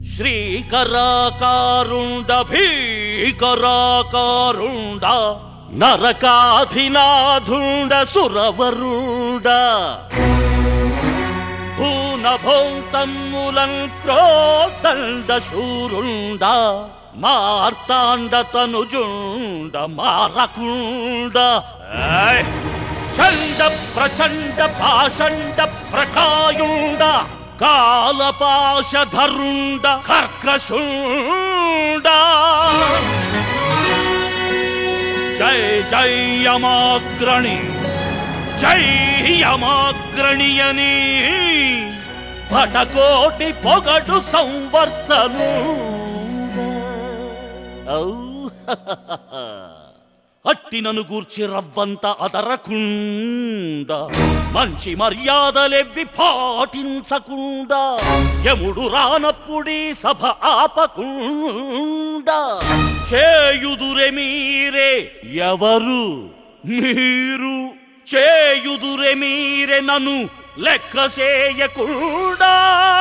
శ్రీకరాకారుండ భీకరాకారుండ నరకాధినాథుండ సురవరుండ భూనభోంతన్ములన్ ప్రోదండ శూరుండ మార్తాండ తనుజుండ మారకుండ ఏయ్! చండ ప్రచండ పాషండ ప్రకాయుండ కాలపాశధరుండ కర్కశుండ జై జై యమాగ్రణి జై యమాగ్రణియని పటకోటి పొగడు సంవర్తను అట్టినను గూర్చి రవ్వంత అదరకుండ మంచి మర్యాదలెవ్వి పాటించకుండా యముడు రానప్పుడీ సభ ఆపకుండా చేయుదురె మీరే ఎవరు మీరు చేయుదురె మీరే నన్ను లెక్క చేయకుండా